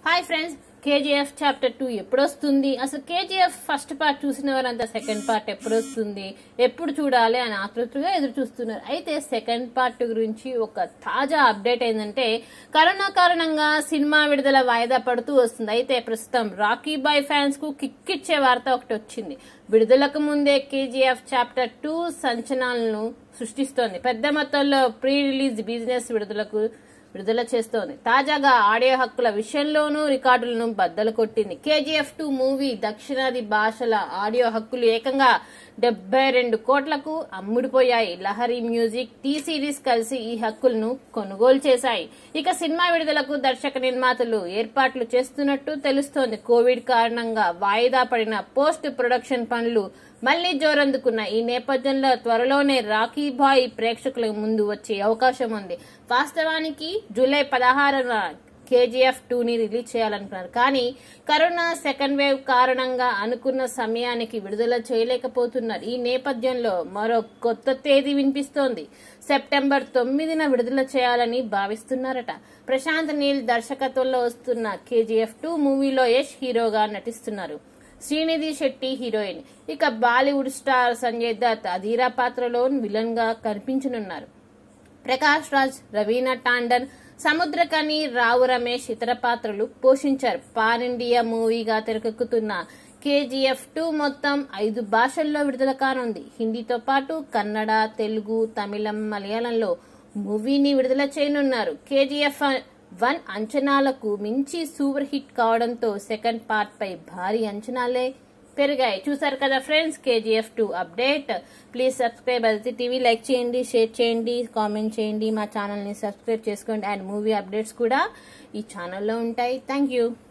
hi friends KGF chapter two ఎప్పుడు వస్తుంది అసలు కేజీఎఫ్ ఫస్ట్ పార్ట్ చూసిన వారంతా సెకండ్ పార్ట్ ఎప్పుడు వస్తుంది ఎప్పుడు చూడాలి అని ఆతృతగా ఎదురు చూస్తున్నారు అయితే సెకండ్ పార్ట్ గురించి ఒక తాజా అప్డేట్ ఏంటంటే కరోనా కారణంగా సినిమా విడుదల వాయిదా పడుతూ వస్తుంది అయితే ప్రస్తుతం రాకీ బాయ్ ఫ్యాన్స్ కు కిక్ ఇచ్చే వార్త ఒకటి వచ్చింది విడుదలకు ముందే కేజీఎఫ్ చాప్టర్ టూ సంచలనాలను సృష్టిస్తోంది పెద్ద మొత్తంలో ప్రీ రిలీజ్ బిజినెస్ విడుదలకు విడుదల చేస్తోంది తాజాగా ఆడియో హక్కుల విషయంలోనూ రికార్డులను బద్దలు కొట్టింది కేజీఎఫ్ టూ మూవీ దక్షిణాది భాషల ఆడియో హక్కులు ఏకంగా డెబ్బై రెండు కోట్లకు అమ్ముడుపోయాయి లహరి మ్యూజిక్ టీ సిరీస్ కలిసి ఈ హక్కులను కొనుగోలు చేశాయి ఇక సినిమా విడుదలకు దర్శక నిర్మాతలు ఏర్పాట్లు చేస్తున్నట్టు తెలుస్తోంది కోవిడ్ కారణంగా వాయిదా పడిన పోస్ట్ ప్రొడక్షన్ పనులు మళ్లీ జోరందుకున్న ఈ నేపథ్యంలో త్వరలోనే రాఖీ బాయ్ ప్రేక్షకుల ముందు వచ్చే అవకాశం ఉంది వాస్తవానికి జూలై పదహారున కేజీఎఫ్ టూని రిలీజ్ చేయాలనుకున్నారు కానీ కరోనా సెకండ్ వేవ్ కారణంగా అనుకున్న సమయానికి విడుదల చేయలేకపోతున్నారు ఈ నేపథ్యంలో మరో కొత్త తేదీ వినిపిస్తోంది సెప్టెంబర్ తొమ్మిదిన విడుదల చేయాలని భావిస్తున్నారట ప్రశాంత్ నీల్ దర్శకత్వంలో వస్తున్న కేజీఎఫ్ టూ మూవీలో యష్ హీరోగా నటిస్తున్నారు శ్రీనిధి శెట్టి హీరోయిన్ ఇక బాలీవుడ్ స్టార్ సంజయ్ దత్ అధీరా పాత్రలో విలన్ గా కనిపించనున్నారు ప్రకాష్ రాజ్ రవీనా టాండన్ సముద్రకని రావు రమేష్ ఇతర పాత్రలు పోషించారు పాన్ ఇండియా మూవీగా తెరకెక్కుతున్న కేజీఎఫ్ టూ మొత్తం ఐదు భాషల్లో విడుదల కానుంది హిందీతో పాటు కన్నడ తెలుగు తమిళం మలయాళంలో మూవీని విడుదల చేయనున్నారు కేజీఎఫ్ వన్ అంచనాలకు మించి సూపర్ హిట్ కావడంతో సెకండ్ పార్ట్ పై భారీ అంచనాలే పెరిగాయి చూసారు కదా friends KGF two update please subscribe Aditi TV like చేయండి షేర్ చేయండి కామెంట్ చేయండి మా ఛానల్ని సబ్స్క్రైబ్ చేసుకోండి అండ్ మూవీ అప్డేట్స్ కూడా ఈ ఛానల్లో ఉంటాయి థ్యాంక్ యూ